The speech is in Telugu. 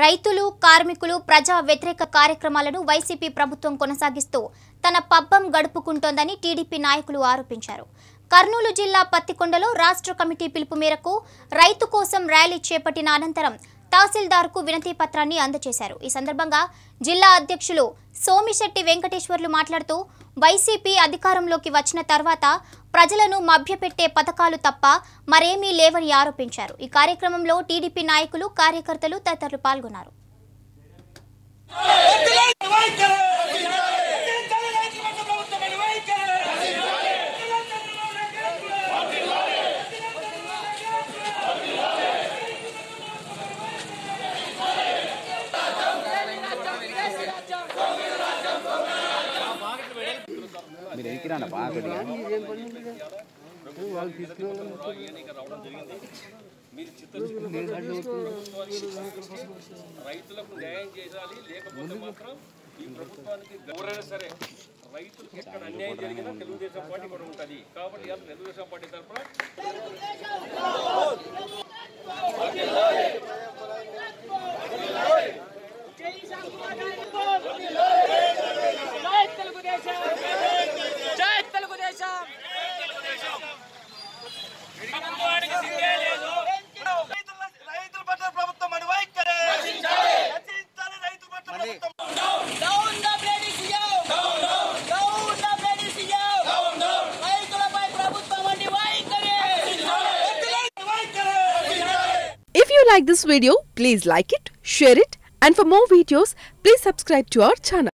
రైతులు కార్మికులు ప్రజా వ్యతిరేక కార్యక్రమాలను వైసీపీ ప్రభుత్వం కొనసాగిస్తూ తన పబ్బం గడుపుకుంటోందని టీడీపీ నాయకులు ఆరోపించారు కర్నూలు జిల్లా పత్తికొండలో రాష్ట్ర కమిటీ పిలుపు మేరకు రైతు కోసం ర్యాలీ చేపట్టిన అనంతరం తహసీల్దార్కు వినతి పత్రాన్ని అందజేశారు ఈ సందర్భంగా జిల్లా అధ్యక్షులు సోమిశెట్టి వెంకటేశ్వర్లు మాట్లాడుతూ వైసీపీ అధికారంలోకి వచ్చిన తర్వాత ప్రజలను మభ్యపెట్టే పథకాలు తప్ప మరేమీ లేవని ఆరోపించారు ఈ కార్యక్రమంలో టీడీపీ నాయకులు కార్యకర్తలు తదితరులు పాల్గొన్నారు మీరు ఎక్కిరాండి బాగా కొద్దిగా రైతులకు న్యాయం చేయాలి లేకపోతే మాత్రం ఈ ప్రభుత్వానికి ఎవరైనా సరే రైతులకు ఎక్కడ అన్యాయం జరిగినా తెలుగుదేశం పార్టీ కూడా ఉంటుంది కాబట్టి ఇవాళ తెలుగుదేశం పార్టీ తరఫున జై తెలుగుదేశం జై తెలుగుదేశం రైతుల పట్ల ప్రభుత్వం అని వైఖరి రచించాలి రైతుల పట్ల ప్రభుత్వం down the bloody CM down down down the bloody CM down down రైతులపై ప్రభుత్వం వంటి వైఖరి If you like this video, please like it, share it, and for more videos, please subscribe to our channel.